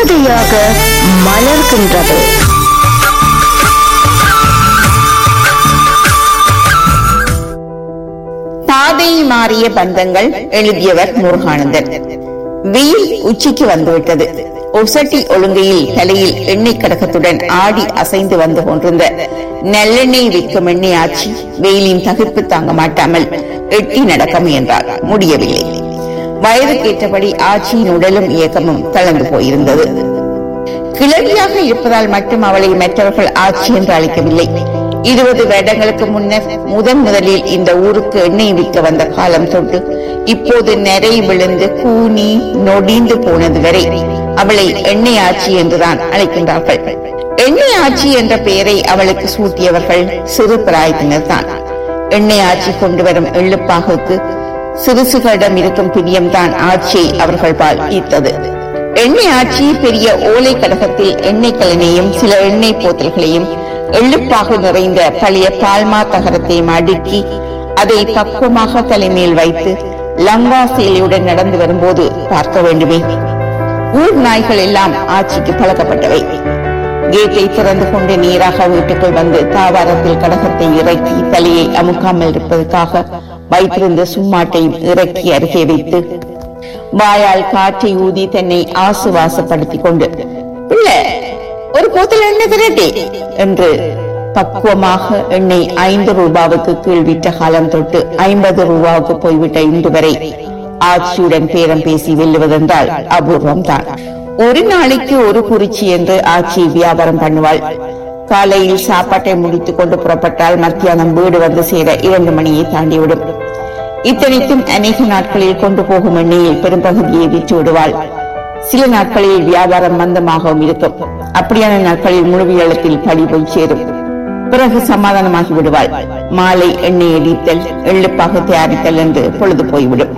கதையாக மலர்கின்றது பாதை மாறிய பந்தங்கள் எழுதியவர் முருகானந்தன் வெயில் உச்சிக்கு வந்துவிட்டது ஒசட்டி ஒழுங்கையில் தலையில் எண்ணெய் கடகத்துடன் ஆடி அசைந்து வந்து கொண்டிருந்த நல்லெண்ணெய் விற்கும் எண்ணெய் ஆட்சி வெயிலின் தகிர்ப்பு தாங்க மாட்டாமல் எட்டி நடக்க முயன்றார் முடியவில்லை வயதுக்கேற்றபடி ஆட்சியின் உடலும் இயக்கமும் தளர்ந்து போயிருந்தது கிழவியாக இருப்பதால் மட்டும் அவளை மற்றவர்கள் ஆட்சி என்று அழைக்கவில்லை இருபது வருடங்களுக்கு முன்னர் முதன் முதலில் இந்த ஊருக்கு எண்ணெய் விற்க வந்த காலம் தொட்டு இப்போது நிறை விழுந்து கூனி நொடிந்து போனது வரை அவளை எண்ணெய் ஆட்சி என்றுதான் அழைக்கின்றார்கள் எண்ணெய் ஆட்சி என்ற பெயரை அவளுக்கு சூட்டியவர்கள் சிறு பிராயத்தினர் தான் எண்ணெய் ஆட்சி கொண்டு வரும் எள்ளுப்பாகுக்கு சிறுசுகளிடம் இருக்கும் பிரியம்தான் ஆட்சியை அவர்கள் பால் ஈர்த்தது எண்ணெய் ஆட்சி பெரிய ஓலை கடகத்தில் எண்ணெய் கலனையும் சில எண்ணெய் போத்தல்களையும் எள்ளுப்பாகு நிறைந்த பழைய பால்மா தகரத்தையும் அடுக்கி அதை பக்குவமாக தலைமையில் வைத்து லங்கா சேலையுடன் நடந்து வரும்போது பார்க்க வேண்டுமே ஊர் நாய்கள் எல்லாம் ஆட்சிக்கு பழக்கப்பட்டவை கேட்டை திறந்து கொண்டு நீராக வீட்டுக்குள் வந்து தாவாரத்தில் கடகத்தை இறக்கி தலையை அமுக்காமல் இருப்பதற்காக வைத்திருந்த சும்மாட்டையும் இறக்கி அருகே வைத்து வாயால் காற்றை ஊதி தன்னை ஆசுவாசப்படுத்திக் கொண்டு பிள்ளை ஒரு போத்தல் எண்ணெய் திரட்டே என்று பக்குவமாக எண்ணெய் ஐந்து ரூபாவுக்கு கீழ் விட்ட காலம் தொட்டு ஐம்பது ரூபாவுக்கு போய்விட்ட இன்று வரை ஆட்சியுடன் பேரம் பேசி வெல்லுவதென்றால் அபூர்வம் தான் ஒரு நாளைக்கு ஒரு குறிச்சி என்று ஆட்சி வியாபாரம் பண்ணுவாள் காலையில் சாப்பாட்டை முடித்துக் கொண்டு புறப்பட்டால் மத்தியானம் வீடு வந்து சேர இரண்டு மணியை தாண்டிவிடும் இத்தனைக்கும் அநேக நாட்களில் கொண்டு போகும் எண்ணெயில் பெரும்பகுதியை விற்று விடுவாள் சில நாட்களில் வியாபாரம் மந்தமாகவும் இருக்கும் அப்படியான நாட்களில் முழுவியளத்தில் படி போய் சேரும் பிறகு சமாதானமாகி விடுவாள் மாலை எண்ணெய் எடித்தல் எள்ளுப்பாக தயாரித்தல் என்று பொழுது போய்விடும்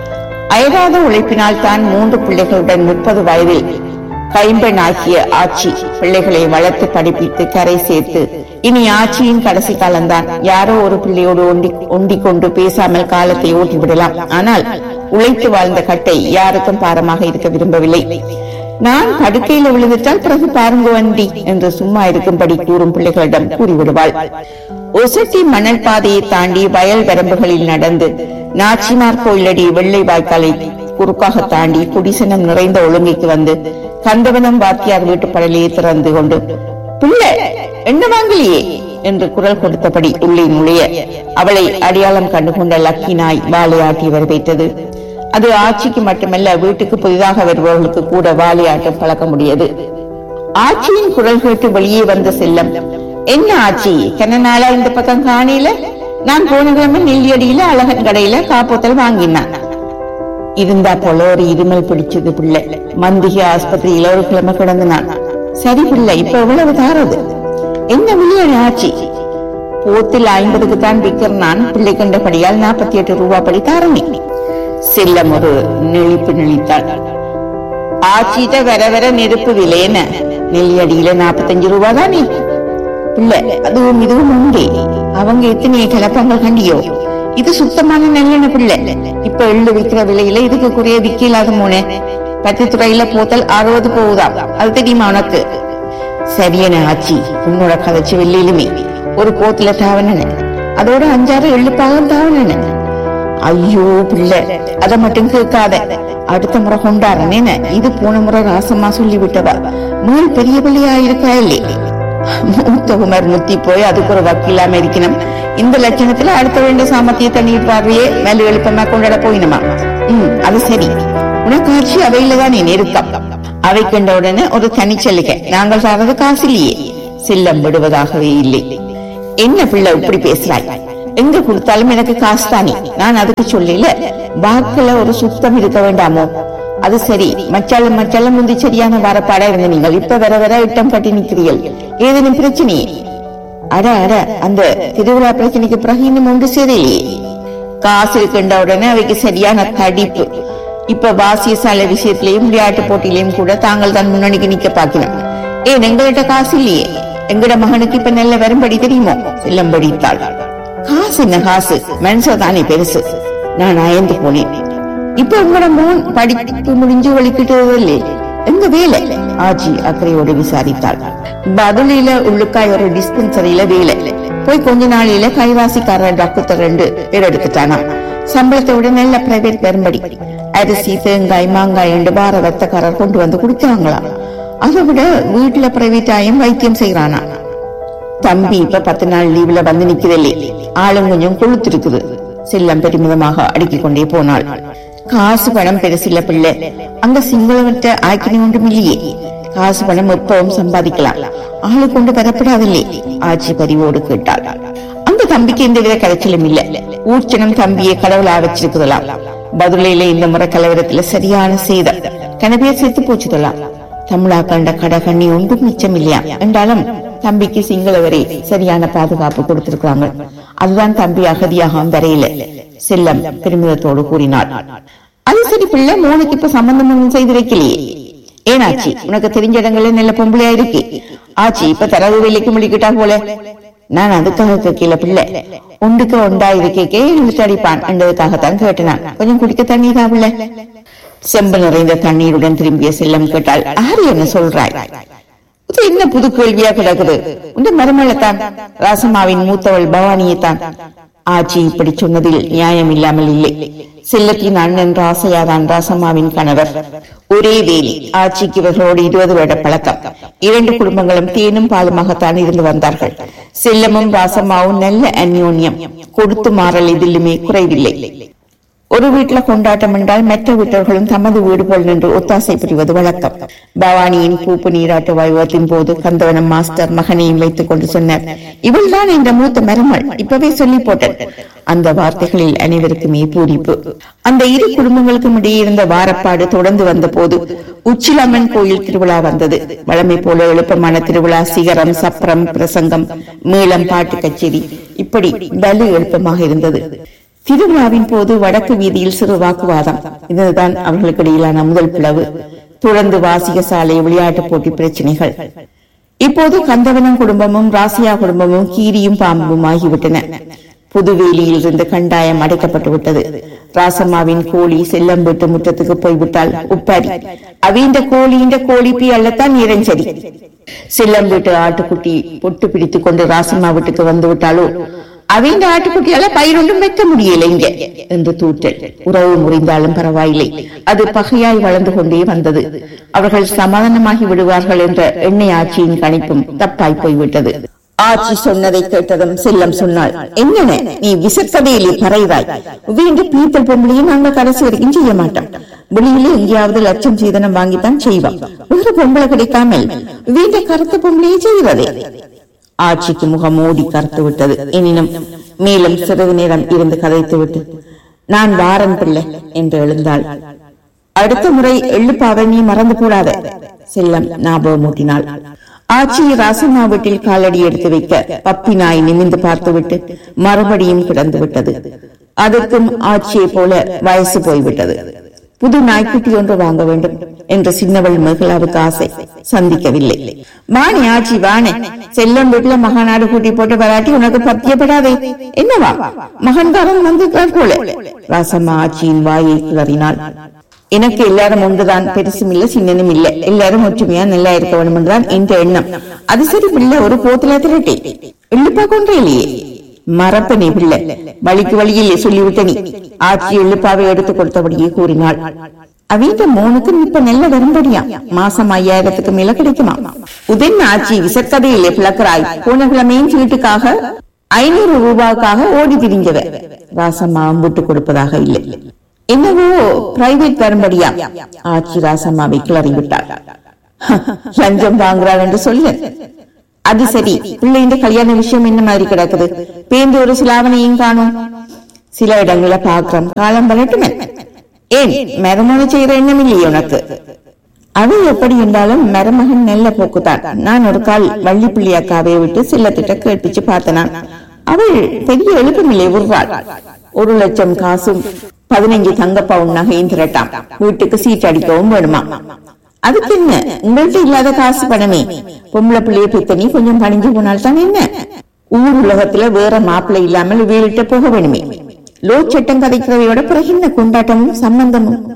அயராத உழைப்பினால் தான் மூன்று பிள்ளைகளுடன் முப்பது வயதில் கைம்பெண் ஆக்கிய ஆட்சி பிள்ளைகளை வளர்த்து படிப்பித்து கரை சேர்த்து இனி ஆட்சியின் கடைசி காலம்தான் யாரோ ஒரு பிள்ளையோடு ஒண்டி ஒண்டிக் கொண்டு பேசாமல் காலத்தை ஓட்டிவிடலாம் ஆனால் உழைத்து வாழ்ந்த கட்டை யாருக்கும் பாரமாக இருக்க விரும்பவில்லை நான் படுக்கையில விழுந்துட்டால் பிறகு பாருங்க வண்டி என்று சும்மா இருக்கும்படி கூறும் பிள்ளைகளிடம் கூறிவிடுவாள் ஒசட்டி மணல் பாதையை தாண்டி வயல் வரம்புகளில் நடந்து நாச்சிமார் கோயிலடி வெள்ளை வாய்க்காலை குறுக்காக தாண்டி குடிசனம் நிறைந்த ஒழுங்கைக்கு வந்து கந்தவனம் வாத்தியார் வீட்டு படலையே திறந்து கொண்டு பிள்ளை என்ன வாங்கலையே என்று குரல் கொடுத்தபடி உள்ளே நுழைய அவளை அடையாளம் கண்டுகொண்ட லக்கி நாய் வாழையாட்டி வரவேற்றது அது ஆட்சிக்கு மட்டுமல்ல வீட்டுக்கு புதிதாக வருபவர்களுக்கு கூட வாழையாட்டம் பழக்க முடியாது ஆட்சியின் குரல் கேட்டு வெளியே வந்த செல்லம் என்ன ஆட்சி கன நாளா இந்த பக்கம் காணில நான் போன கிழமை நெல்லியடியில அழகன் கடையில காப்போத்தல் வாங்கினான் இருந்தா போல ஒரு இருமல் பிடிச்சது பிள்ளை மந்திகை ஆஸ்பத்திரியில ஒரு கிழமை கிடந்தான் சரி பிள்ளை இப்ப எவ்வளவு தாரது என்ன விளையாடு ஆட்சி போத்தில் ஐம்பதுக்கு தான் விற்கிற நான் பிள்ளை கண்டபடியால் நாற்பத்தி எட்டு ரூபாய் படி தாரணி செல்லம் ஒரு நெளிப்பு நெளித்தாள் ஆட்சிட்ட வர வர நெருப்பு விலையன நெல்லியடியில நாற்பத்தஞ்சு ரூபாய் தானே பிள்ளை அதுவும் இதுவும் உண்டே அவங்க எத்தனை கிளப்பங்கள் கண்டியோ இது சுத்தமான நல்லெண்ணெய் பிள்ளை இப்ப எள்ளு விற்கிற விலையில இதுக்கு குறைய விக்கலாத மூணு பத்து துறையில போத்தல் அறுபது போகுதாம் அது தெரியுமா உனக்கு சரியன ஆச்சி உன்னோட கதைச்சு வெள்ளிலுமே ஒரு போத்துல தாவனன அதோட அஞ்சாறு எள்ளு பாகம் தாவனன ஐயோ பிள்ளை அத மட்டும் கேட்காத அடுத்த முறை கொண்டாடுறேன்னு இது போன முறை ராசமா சொல்லி விட்டதா மேல் பெரிய பிள்ளையா இருக்கா இல்லே மூத்த குமார் முத்தி போய் அதுக்கு ஒரு வக்கீலாம இருக்கணும் இந்த லட்சணத்துல அடுத்த வேண்டிய சாமர்த்தியத்தை நீ பார்வையே மேல எழுப்பமா கொண்டாட போயினமா ம் அது சரி உனக்கு ஆட்சி அவையில தான் நீ நெருக்கம் அவை கண்ட உடனே ஒரு தனிச்சலுகை நாங்கள் சார்றது காசு இல்லையே செல்லம் விடுவதாகவே இல்லை என்ன பிள்ளை இப்படி பேசுறாய் எங்க கொடுத்தாலும் எனக்கு காசு தானே நான் அதுக்கு சொல்லல வாக்குல ஒரு சுத்தம் இருக்க வேண்டாமோ அது சரி மச்சாலும் மச்சாலும் முந்தி சரியான வரப்பாடா இருந்த நீங்கள் இப்ப வர வர இட்டம் கட்டி நிக்கிறீர்கள் ஏதேனும் பிரச்சனையே அட அட அந்த திருவிழா பிரச்சனைக்கு பிறகு இன்னும் ஒன்று சேரலையே காசு இருக்கின்ற உடனே அவைக்கு சரியான தடிப்பு இப்ப வாசிய சாலை விஷயத்திலையும் விளையாட்டு போட்டியிலையும் கூட தாங்கள் தான் முன்னணிக்கு நிக்க பாக்கணும் ஏன் எங்கள்கிட்ட காசு இல்லையே எங்கட மகனுக்கு இப்ப நல்ல வரும்படி தெரியுமோ செல்லம் படித்தாள் காசு என்ன காசு மனசு தானே பெருசு நான் அயந்து போனேன் இப்ப உங்களோட மோன் படிப்பு முடிஞ்சு வலிக்கிட்டு இல்லையே எங்க வேலை ஆச்சி அக்கறையோடு விசாரித்தாள் பதிலில உள்ளுக்காய் ஒரு டிஸ்பென்சரியில வேலை போய் கொஞ்ச நாளில கைவாசிக்காரர் டாக்டர் ரெண்டு பேர் எடுத்துட்டானா சம்பளத்தை விட நல்ல பிரைவேட் பெரும்படி அரிசி தேங்காய் மாங்காய் என்று பார வர்த்தக்காரர் கொண்டு வந்து கொடுத்தாங்களாம் அதை விட வீட்டுல பிரைவேட் ஆயும் வைத்தியம் செய்யறானா தம்பி இப்ப பத்து நாள் லீவ்ல வந்து நிக்குதில்லை ஆளும் கொஞ்சம் கொளுத்திருக்குது செல்லம் பெருமிதமாக அடுக்கிக் கொண்டே போனாள் காசு பணம் பெருசில்ல பிள்ளை அங்க சிங்களவற்ற ஆக்கினி ஒன்றும் இல்லையே காசு பணம் எப்பவும் சம்பாதிக்கலாம் ஆளு கொண்டு வரப்படாதில்லை ஆட்சி பரிவோடு கேட்டாள் அந்த தம்பிக்கு எந்த வித கரைச்சலும் இல்ல ஊர்ச்சனம் தம்பியை கடவுளா வச்சிருக்குதலாம் பதிலையில இந்த முறை கலவரத்துல சரியான சேதம் கனவே செத்து போச்சுதலாம் தமிழா கண்ட கடகண்ணி ஒன்றும் மிச்சம் இல்லையா என்றாலும் தம்பிக்கு சிங்களவரே சரியான பாதுகாப்பு கொடுத்திருக்காங்க அதுதான் தம்பி அகதியாக வரையில செல்லம் பெருமிதத்தோடு கூறினார் அது சரி பிள்ளை மூணுக்கு இப்ப சம்பந்தம் ஒண்ணும் செய்து வைக்கலையே ஏனாச்சி உனக்கு தெரிஞ்ச இடங்கள்ல நல்ல பொம்பளையா இருக்கு ஆச்சி இப்ப தரவு வேலைக்கு முடிக்கிட்டா போல நான் அதுக்காக கேட்கல பிள்ளை ஒன்றுக்கு ஒண்டா இருக்கே இழுத்து அடிப்பான் என்றதுக்காகத்தான் கேட்டனான் கொஞ்சம் குடிக்க தண்ணி தான் பிள்ளை செம்பு நிறைந்த தண்ணீருடன் திரும்பிய செல்லம் கேட்டாள் ஆறு என்ன சொல்றாய் இது என்ன புது கேள்வியா கிடக்குது இந்த மருமலைத்தான் ராசம்மாவின் மூத்தவள் பவானியைத்தான் ஆச்சி இப்படி சொன்னதில் நியாயம் இல்லாமல் இல்லை செல்லத்தின் அண்ணன் ராசையாதான் ராசம்மாவின் கணவர் ஒரே வேலி ஆட்சிக்கு இவர்களோடு இருபது வருட பழக்கம் இரண்டு குடும்பங்களும் தேனும் பாலுமாகத்தான் இருந்து வந்தார்கள் செல்லமும் ராசம்மாவும் நல்ல அந்யோன்யம் கொடுத்து மாறல் இதிலுமே குறைவில்லை ஒரு வீட்டுல கொண்டாட்டம் என்றால் மற்ற வீட்டர்களும் தமது வீடு போல் நின்று ஒத்தாசை புரிவது வழக்கம் பவானியின் பூப்பு நீராட்டு வைபவத்தின் போது கந்தவனம் மாஸ்டர் மகனையும் வைத்துக் கொண்டு சொன்னார் இவள்தான் இந்த மூத்த மருமள் இப்பவே சொல்லி போட்டேன் அந்த வார்த்தைகளில் அனைவருக்குமே பூரிப்பு அந்த இரு குடும்பங்களுக்கும் இடையே இருந்த வாரப்பாடு தொடர்ந்து வந்த போது உச்சிலம்மன் கோயில் திருவிழா வந்தது வழமை போல எழுப்பமான திருவிழா சிகரம் சப்பரம் பிரசங்கம் மேளம் பாட்டு கச்சேரி இப்படி பலு எழுப்பமாக இருந்தது திருவிழாவின் போது வடக்கு வீதியில் சிறு வாக்குவாதம் இதுதான் அவர்களுக்கு இடையிலான முதல் பிளவு தொடர்ந்து வாசிக சாலை விளையாட்டு போட்டி பிரச்சனைகள் இப்போது கந்தவனம் குடும்பமும் ராசியா குடும்பமும் கீரியும் பாம்பும் ஆகிவிட்டன புதுவேலியில் இருந்து கண்டாயம் அடைக்கப்பட்டு விட்டது ராசம்மாவின் கோழி செல்லம் விட்டு முற்றத்துக்கு போய்விட்டால் உப்பாரி அவீண்ட கோழியின் கோழிப்பி அல்லத்தான் இறைஞ்சரி செல்லம் வீட்டு ஆட்டுக்குட்டி பொட்டு பிடித்துக் கொண்டு ராசம்மா வீட்டுக்கு வந்து விட்டாலோ அவங்க ஆட்டுக்குட்டியால பயிரொன்றும் வைக்க முடியல இங்க என்று தூற்றல் உறவு முறிந்தாலும் பரவாயில்லை அது பகையாய் வளர்ந்து கொண்டே வந்தது அவர்கள் சமாதானமாகி விடுவார்கள் என்ற எண்ணெய் ஆட்சியின் கணிப்பும் தப்பாய் போய்விட்டது ஆட்சி சொன்னதை கேட்டதும் செல்லம் சொன்னாள் என்னென்ன நீ விசற்கதையிலே பறைவாய் வீண்டு பீத்தல் பொம்பளையும் நாங்கள் கடைசி வரைக்கும் செய்ய மாட்டோம் வெளியில எங்கேயாவது லட்சம் சீதனம் வாங்கித்தான் செய்வோம் வேறு பொம்பளை கிடைக்காமல் வீண்ட கருத்த பொம்பளையே செய்வதே ஆட்சிக்கு முகம் மூடி கருத்து விட்டது எனினும் மேலும் சிறிது நேரம் இருந்து கதைத்து விட்டு நான் வாரன் பிள்ளை என்று எழுந்தாள் அடுத்த முறை எள்ளுப்பாவை நீ மறந்து கூடாத செல்லம் ஞாபகமூட்டினாள் ஆட்சி ராசம்மா வீட்டில் காலடி எடுத்து வைக்க பப்பி நாய் நிமிந்து பார்த்துவிட்டு மறுபடியும் கிடந்து விட்டது அதற்கும் ஆட்சியை போல வயசு போய்விட்டது புது நாய்க்குட்டி ஒன்று வாங்க வேண்டும் என்று சின்னவள் மகிழாவுக்கு ஆசை சந்திக்கவில்லை வாணி ஆச்சி வாணே செல்லம் வீட்டுல மகனாடு கூட்டி போட்டு வராட்டி உனக்கு பத்தியப்படாதே என்னவா மகன்காரன் வந்து போல ராசம்மா ஆட்சியின் வாயை கிளறினாள் எனக்கு எல்லாரும் ஒன்றுதான் பெருசும் இல்ல சின்னனும் இல்ல எல்லாரும் ஒற்றுமையா நல்லா இருக்க வேண்டும் என்றுதான் என்ற எண்ணம் அது சரி பிள்ளை ஒரு போத்துல திரட்டி எள்ளுப்பா கொன்றே இல்லையே மறப்ப நீ பிள்ளை வழிக்கு வழியிலே சொல்லிவிட்ட நீ ஆட்சி எள்ளுப்பாவை எடுத்து கொடுத்தபடியே கூறினாள் அவீட்ட மூணுக்கும் இப்ப நல்ல வரும்படியா மாசம் ஐயாயிரத்துக்கு மேல கிடைக்குமா உதன் ஆட்சி விசற்கதையிலே பிளக்கிறாய் போன கிழமையும் சீட்டுக்காக ஐநூறு ரூபாய்க்காக ஓடி திரிஞ்சவ ராசம்மா அம்புட்டு கொடுப்பதாக இல்லை என்னவோ பிரைவேட் வரும்படியா ஆட்சி ராசம்மாவை கிளறி விட்டாள் லஞ்சம் வாங்குறாள் என்று சொல்லு அது சரி பிள்ளைஇந்த கல்யாண விஷயம் என்ன மாதிரி கிடக்குது பேந்து ஒரு சிலாவனையும் காணும் சில இடங்கள பாக்குறோம் காலம் வரட்டுமே ஏன் மருமக செய்யற எண்ணம் இல்லையே உனக்கு அவள் எப்படி இருந்தாலும் மருமகன் நல்ல போக்குதான் நான் ஒரு கால் வள்ளி பிள்ளை அக்காவை விட்டு சில்லத்திட்ட கேட்பிச்சு பார்த்தனான் அவள் பெரிய எழுப்பமில்லை உருவாள் ஒரு லட்சம் காசும் பதினஞ்சு தங்க பவுன் நகையும் திரட்டாம் வீட்டுக்கு சீட் அடிக்கவும் வேணுமா அதுக்கு என்ன உங்கள்ட்ட இல்லாத காசு பணமே பொம்பளை பிள்ளைய பித்தனி கொஞ்சம் பணிஞ்சு போனால் தான் என்ன ஊர் உலகத்துல வேற மாப்பிள்ளை இல்லாமல் வீழ்கிட்ட போக வேணுமே லோ சட்டம் கதைக்கிறவையோட பிறகு என்ன கொண்டாட்டமும் சம்பந்தமும்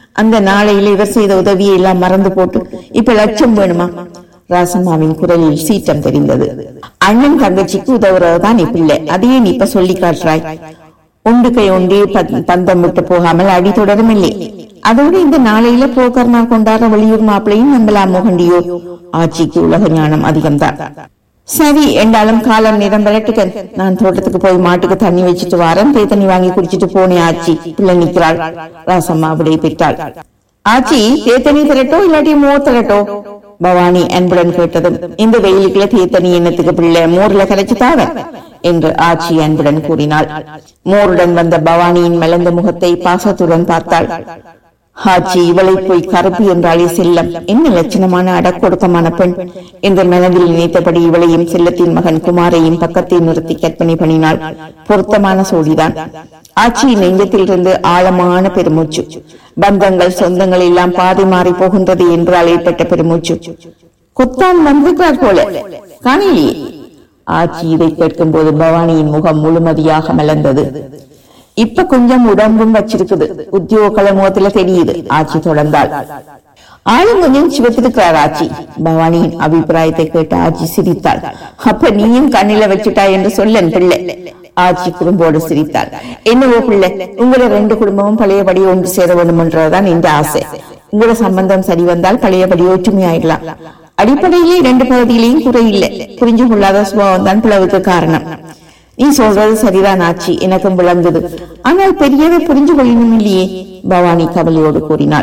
அந்த நாளையில இவர் செய்த உதவியை எல்லாம் மறந்து போட்டு இப்ப லட்சம் வேணுமா ராசம்மாவின் குரலில் சீற்றம் தெரிந்தது அண்ணன் தங்கச்சிக்கு உதவுறதுதான் பிள்ளை அதையே நீ இப்ப சொல்லி காட்டுறாய் உண்டு கை உண்டு பத்- பந்தம் விட்டு போகாமல் அடி தொடரும் இல்லை அதோடு இந்த நாளையில போக்கர்னார் கொண்டாடுற வெளியூர் மாப்பிளையும் நம்பலாம் மோகண்டியோ ஆட்சிக்கு உலக ஞானம் அதிகம்தான் சரி என்றாலும் காலம் நேரம் விளட்டுக்க நான் தோட்டத்துக்கு போய் மாட்டுக்கு தண்ணி வச்சுட்டு வரேன் தே தண்ணி வாங்கி குடிச்சிட்டு போனேன் ஆச்சி பிள்ளை நிக்கிறாள் ராசம்மா விடை பெற்றாள் ஆச்சி தேத்தனி திரட்டோ இல்லாட்டி மோர் திரட்டோ பவானி அன்புடன் கேட்டதும் இந்த வெயிலுக்குள்ள தேத்தனி எண்ணத்துக்கு பிள்ளை மோர்ல கரைச்சு தாவ என்று ஆச்சி அன்புடன் கூறினாள் மோருடன் வந்த பவானியின் மலர்ந்த முகத்தை பாசத்துடன் பார்த்தாள் ஆச்சி இவளை போய் கருப்பு என்றாலே செல்லம் என்ன லட்சணமான அடக்கொடுக்கமான பெண் என்ற மனதில் நினைத்தபடி இவளையும் செல்லத்தின் மகன் குமாரையும் பக்கத்தில் நிறுத்தி கற்பனை பண்ணினாள் பொருத்தமான சோடிதான் ஆட்சியின் நெஞ்சத்திலிருந்து ஆழமான பெருமூச்சு பந்தங்கள் சொந்தங்கள் எல்லாம் பாதை மாறி போகின்றது என்றால் ஏற்பட்ட பெருமூச்சு கொத்தான் வந்திருக்கிறார் போல காணிலே ஆட்சி இதை கேட்கும் போது பவானியின் முகம் முழுமதியாக மலர்ந்தது இப்ப கொஞ்சம் உடம்பும் வச்சிருக்குது உத்தியோக முகத்துல தெரியுது ஆட்சி தொடர்ந்தாள் ஆளும் கொஞ்சம் சிவத்திருக்கிறார் ஆச்சி பவானியின் அபிப்பிராயத்தை கேட்டு ஆச்சி சிரித்தாள் அப்ப நீயும் கண்ணில வச்சுட்டாய் என்று சொல்லன் பிள்ளை ஆச்சி குறும்போடு சிரித்தாள் என்னவோ பிள்ளை உங்களோட ரெண்டு குடும்பமும் பழையபடி ஒன்று சேர வேண்டும் என்றதுதான் என்ற ஆசை உங்களோட சம்பந்தம் சரி வந்தால் பழையபடி ஒற்றுமையாயிடலாம் அடிப்படையிலே இரண்டு பகுதியிலையும் குறையில்லை புரிஞ்சு கொள்ளாத சுபாவம் தான் பிளவுக்கு காரணம் நீ சொல்றது சரிதான் ஆச்சி எனக்கும் விளங்குது ஆனால் பெரியவை புரிஞ்சு கொள்ளணும் இல்லையே பவானி கவலையோடு கூறினாள்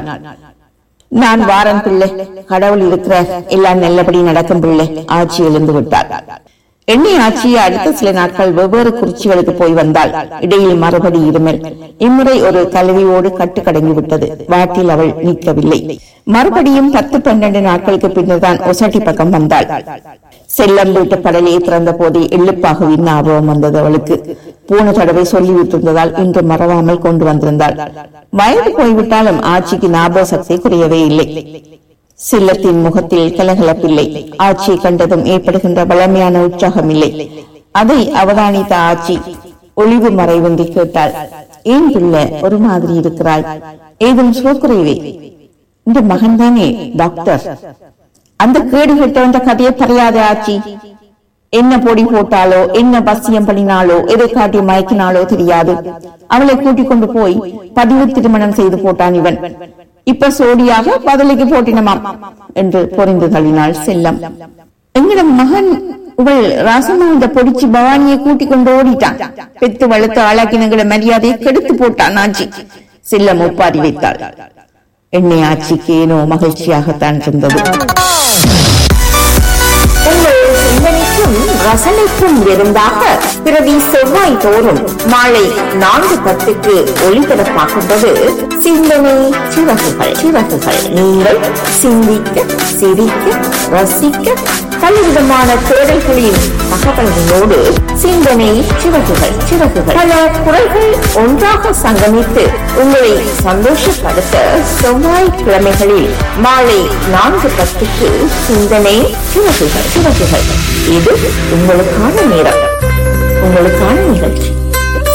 நான் வாரன் பிள்ளை கடவுள் இருக்கிறார் எல்லாம் நல்லபடி நடக்கும் பிள்ளை ஆட்சி எழுந்து விட்டாள் எண்ணெய் ஆட்சியை அடுத்த சில நாட்கள் வெவ்வேறு குறிச்சிகளுக்கு போய் வந்தாள் இடையில் மறுபடி இருமல் இம்முறை ஒரு கலவியோடு கட்டு கடங்கி விட்டது வாட்டில் அவள் நிற்கவில்லை மறுபடியும் பத்து பன்னெண்டு நாட்களுக்கு பின்னர் தான் ஒசட்டி பக்கம் வந்தாள் செல்லம் வீட்டு படலையை திறந்த போதே எள்ளுப்பாக ஞாபகம் வந்தது அவளுக்கு போன தடவை சொல்லி விட்டிருந்ததால் இன்று மறவாமல் கொண்டு வந்திருந்தாள் வயது போய்விட்டாலும் ஆட்சிக்கு ஞாபக சக்தி குறையவே இல்லை செல்லத்தின் முகத்தில் கலகலப்பில்லை ஆட்சியை கண்டதும் ஏற்படுகின்ற பழமையான உற்சாகம் இல்லை அதை அவதானித்த ஆட்சி ஒளிவு மறைவின்றி கேட்டாள் ஏன் பிள்ளை ஒரு மாதிரி இருக்கிறாய் ஏதும் சுகக்குறைவே இந்த மகன் தானே டாக்டர் அந்த கேடு கெட்டவன்ற கதையை பறையாத ஆச்சி என்ன பொடி போட்டாலோ என்ன பசியம் பண்ணினாலோ எதை காட்டி மயக்கினாலோ தெரியாது அவளை கூட்டிக் கொண்டு போய் பதிவு திருமணம் செய்து போட்டான் இவன் இப்ப சோடியாக பதிலுக்கு போட்டினமாம் என்று பொறிந்து தள்ளினாள் செல்லம் எங்கட மகன் இவள் ராசம்மா இந்த பொடிச்சு பவானியை கூட்டிக் கொண்டு ஓடிட்டான் பெத்து வளர்த்து ஆளாக்கினங்கிற மரியாதையை கெடுத்து போட்டான் ஆச்சி செல்லம் ஒப்பாரி வைத்தாள் எண்ணெய் ஆட்சிக்கு ஏனோ மகிழ்ச்சியாகத்தான் இருந்தது உங்கள் சிந்தனைக்கும் ரசனைக்கும் விருந்தாக பிரதி செவ்வாய் தோறும் மாலை நான்கு பத்துக்கு ஒளிபரப்பாகின்றது சிந்தனை சிறகுகள் சிறகுகள் நீங்கள் சிந்திக்க சிரிக்க ரசிக்க பலவிதமான தேடல்களின் தகவல்களோடு சிந்தனை சிறகுகள் சிறகுகள் பல குரல்கள் ஒன்றாக சங்கமித்து உங்களை சந்தோஷப்படுத்த செவ்வாய்க்கிழமைகளில் மாலை நான்கு பத்துக்கு சிந்தனை சிறகுகள் சிறகுகள் இது உங்களுக்கான நேரம் உங்களுக்கான நிகழ்ச்சி